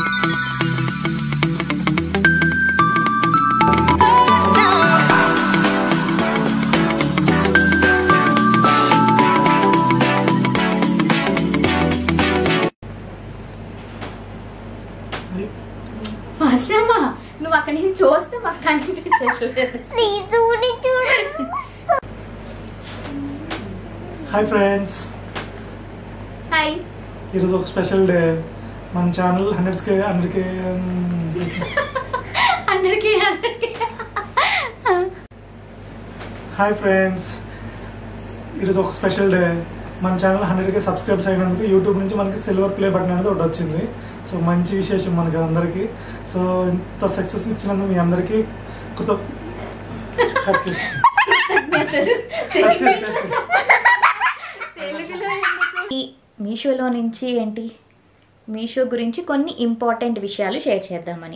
వర్షమ్మా నువ్వు అక్కడి నుంచి చూస్తే మాకు కనిపించట్లేదు హాయ్ ఫ్రెండ్స్ హాయ్ ఈరోజు ఒక స్పెషల్ డే మన ఛానల్ హండ్రెడ్స్కి హండ్రెడ్కి అందరికి అందరికి హాయ్ ఫ్రెండ్స్ ఈరోజు ఒక స్పెషల్ డే మన ఛానల్ హండ్రెడ్కి సబ్స్క్రైబ్స్ అయినందుకు యూట్యూబ్ నుంచి మనకి సిల్వర్ ప్లే బటన్ అనేది ఒకటి వచ్చింది సో మంచి విశేషం మనకి అందరికీ సో ఇంత సక్సెస్ ఇచ్చినందుకు మీ అందరికీ కొత్త కట్ చేసి కట్ చేసి, కట్ చేసి. ఈ మీషోలో నుంచి ఏంటి మీషో గురించి కొన్ని ఇంపార్టెంట్ విషయాలు షేర్ చేద్దామని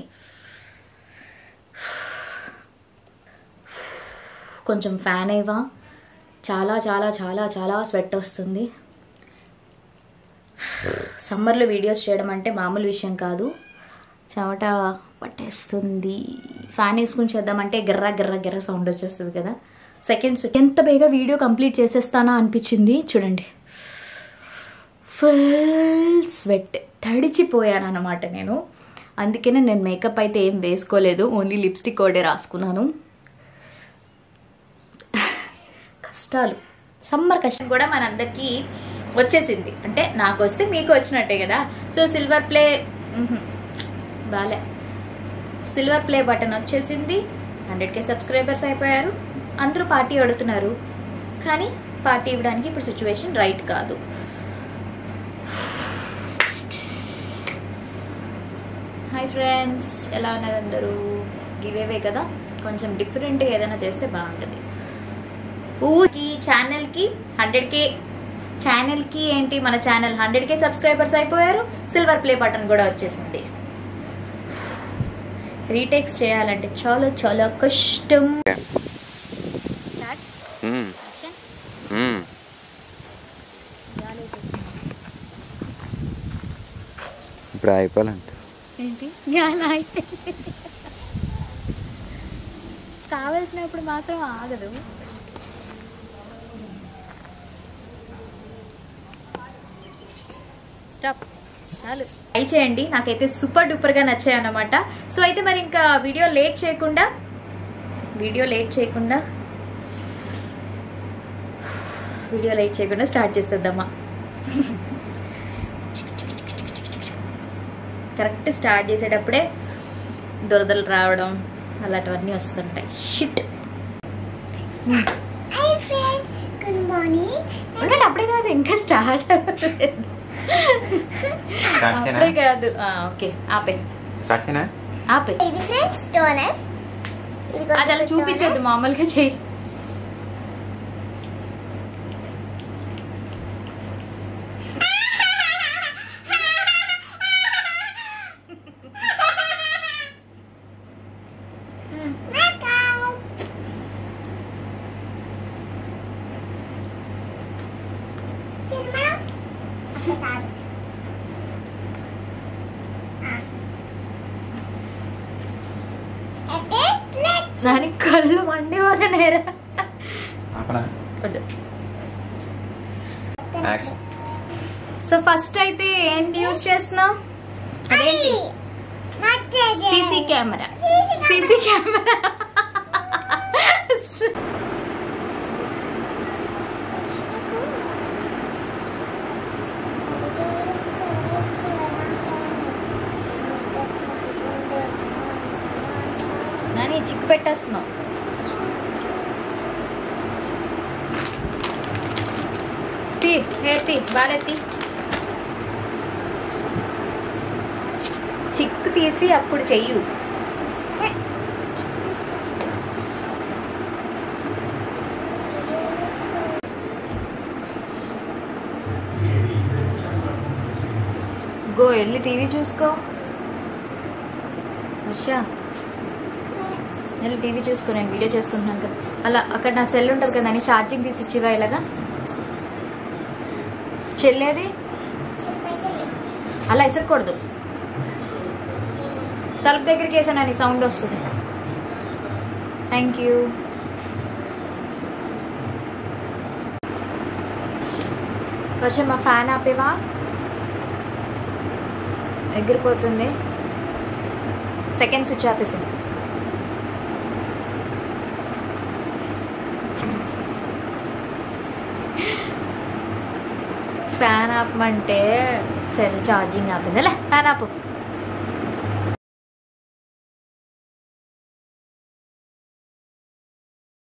కొంచెం ఫ్యాన్ అయ్యవా చాలా చాలా చాలా చాలా స్వెట్ వస్తుంది సమ్మర్లో వీడియోస్ చేయడం అంటే మామూలు విషయం కాదు చెమట పట్టేస్తుంది ఫ్యాన్ వేసుకుని చేద్దామంటే గిర్ర గిర్ర గిర్ర సౌండ్ వచ్చేస్తుంది కదా సెకండ్స్ ఎంత బేగా వీడియో కంప్లీట్ చేసేస్తానా అనిపించింది చూడండి ఫుల్ స్వెట్ తడిచిపోయాను అనమాట నేను అందుకనే నేను మేకప్ అయితే ఏం వేసుకోలేదు ఓన్లీ లిప్స్టిక్ ఒకటే రాసుకున్నాను కష్టాలు సమ్మర్ కష్టం కూడా మనందరికీ వచ్చేసింది అంటే నాకు వస్తే మీకు వచ్చినట్టే కదా సో సిల్వర్ ప్లే మ్హూ, బాలే సిల్వర్ ప్లే బటన్ వచ్చేసింది హండ్రెడ్ కే సబ్స్క్రైబర్స్ అయిపోయారు అందరూ పార్టీ అడుగుతున్నారు కానీ పార్టీ ఇవ్వడానికి ఇప్పుడు సిచ్యువేషన్ రైట్ కాదు హాయ్ ఫ్రెండ్స్ ఎలా ఉన్నారు అందరూ గివేవే కదా కొంచెం డిఫరెంట్గా ఏదైనా చేస్తే బాగుంటుంది ఊకి ఛానల్కి హండ్రెడ్ కే ఛానల్కి ఏంటి మన ఛానల్ హండ్రెడ్ కే సబ్స్క్రైబర్స్ అయిపోయారు సిల్వర్ ప్లే బటన్ కూడా వచ్చేసింది రీటేక్స్ చేయాలంటే చాలా చాలా కష్టం స్టార్ట్ మ్మ్. యాక్షన్ మ్మ్. ఇప్పుడు అయిపోవాలంట ఏంటి గాలి అయిపోయింది కావలసినప్పుడు మాత్రం ఆగదు స్టాప్ చాలు ట్రై చేయండి నాకైతే సూపర్ డూపర్గా నచ్చాయి అన్నమాట సో అయితే మరి ఇంకా వీడియో లేట్ చేయకుండా వీడియో లేట్ చేయకుండా వీడియో లేట్ చేయకుండా స్టార్ట్ చేసేద్దామా కరెక్ట్ స్టార్ట్ చేసేటప్పుడే దురదలు రావడం అలాంటివన్నీ వస్తుంటాయి shit hi friends good morning ఉండండి అప్పుడే కాదు ఇంకా స్టార్ట్ అవ్వలేదు స్టార్ట్ చేయనా? అప్పుడే కాదు ఆ, ఓకే ఆపే స్టార్ట్ చేయనా ఆపే ఇది ఫ్రెండ్స్ టోనర్ అది అలా చూపించొద్దు మామూలుగా చెయ్యి దాని కళ్ళు మండి వదనేరా అక్కడ యాక్షన్ సో ఫస్ట్ అయితే ఏంటి యూస్ చేస్తున్నావు అదేంటి CC camera CC camera Nani చిక్కు పెట్టేస్తున్నావు తీ హే తీ బాగా తీ చిక్కు తీసి అప్పుడు చెయ్యు గో వెళ్ళి టీవీ చూసుకో వర్ష వెళ్ళి టీవీ చూసుకో నేను వీడియో చేసుకుంటున్నాను కదా అలా అక్కడ నా సెల్ ఉంటుంది కదా అని ఛార్జింగ్ తీసి ఇచ్చివా ఇలాగా చెల్లేది అలా ఇసరకూడదు తలుపు దగ్గరికి వేసానని సౌండ్ వస్తుంది థ్యాంక్ యూ వర్షం మా ఫ్యాన్ ఆపేవా ఎగిరిపోతుంది సెకండ్ స్విచ్ ఆపేసింది ఫ్యాన్ ఆపమంటే సెల్ ఛార్జింగ్ ఆపిందిలే ఫ్యాన్ ఆపు